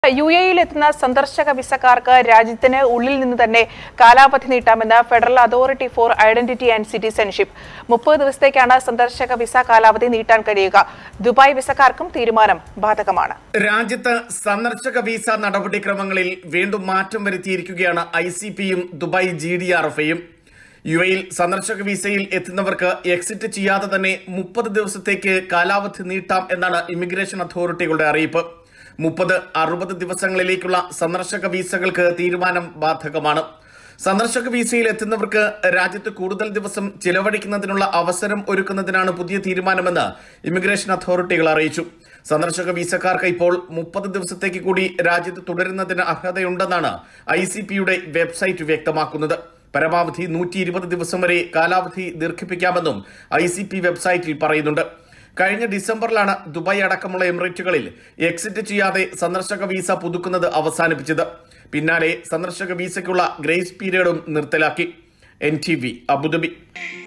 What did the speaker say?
U എയിൽ എത്തുന്ന സന്ദർശക വിസക്കാർക്ക് രാജ്യത്തിന് ഉള്ളിൽ നിന്ന് തന്നെ കാലാവധി നീട്ടാമെന്ന് federal authority for identity and citizenship മുപ്പത് ദിവസത്തേക്കാണ് സന്ദർശക വിസ കാലാവധി നീട്ടാൻ കഴിയുക ദുബായ് വിസക്കാർക്കും തീരുമാനം ബാധകമാണ് രാജ്യത്ത് സന്ദർശക വിസ നടപടിക്രമങ്ങളിൽ വീണ്ടും മാറ്റം വരുത്തിയിരിക്കുകയാണ് ഐ സി പിയും ദുബായ് ജി ഡി ആർ എഫയും യു എയിൽ സന്ദർശക വിസയിൽ എത്തുന്നവർക്ക് എക്സിറ്റ് ചെയ്യാതെ തന്നെ മുപ്പത് ദിവസത്തേക്ക് കാലാവധി നീട്ടാം എന്നാണ് ഇമിഗ്രേഷൻ അതോറിറ്റികളുടെ അറിയിപ്പ് മുപ്പത് അറുപത് ദിവസങ്ങളിലേക്കുള്ള സന്ദർശക വിസകൾക്ക് തീരുമാനം ബാധകമാണ് സന്ദർശക വിസയിൽ എത്തുന്നവർക്ക് രാജ്യത്ത് കൂടുതൽ ദിവസം ചിലവഴിക്കുന്നതിനുള്ള അവസരം ഒരുക്കുന്നതിനാണ് പുതിയ തീരുമാനമെന്ന് ഇമിഗ്രേഷൻ അതോറിറ്റികൾ അറിയിച്ചു സന്ദർശക വിസക്കാർക്ക് ഇപ്പോൾ മുപ്പത് ദിവസത്തേക്ക് കൂടി രാജ്യത്ത് തുടരുന്നതിന് അർഹതയുണ്ടെന്നാണ് ഐ സി പിയുടെ വെബ്സൈറ്റ് വ്യക്തമാക്കുന്നത് പരമാവധി നൂറ്റി ഇരുപത് ദിവസം വരെ കാലാവധി ദീർഘിപ്പിക്കാമെന്നും ഐ സി പി വെബ്സൈറ്റിൽ പറയുന്നുണ്ട് കഴിഞ്ഞ ഡിസംബറിലാണ് ദുബായ് അടക്കമുള്ള എമിറേറ്റുകളിൽ എക്സിറ്റ് ചെയ്യാതെ സന്ദർശക വിസ പുതുക്കുന്നത് അവസാനിപ്പിച്ചത് പിന്നാലെ സന്ദർശക വിസയ്ക്കുള്ള ഗ്രേസ് പീരിയഡും നിർത്തലാക്കി എൻ ടി വി അബുദാബി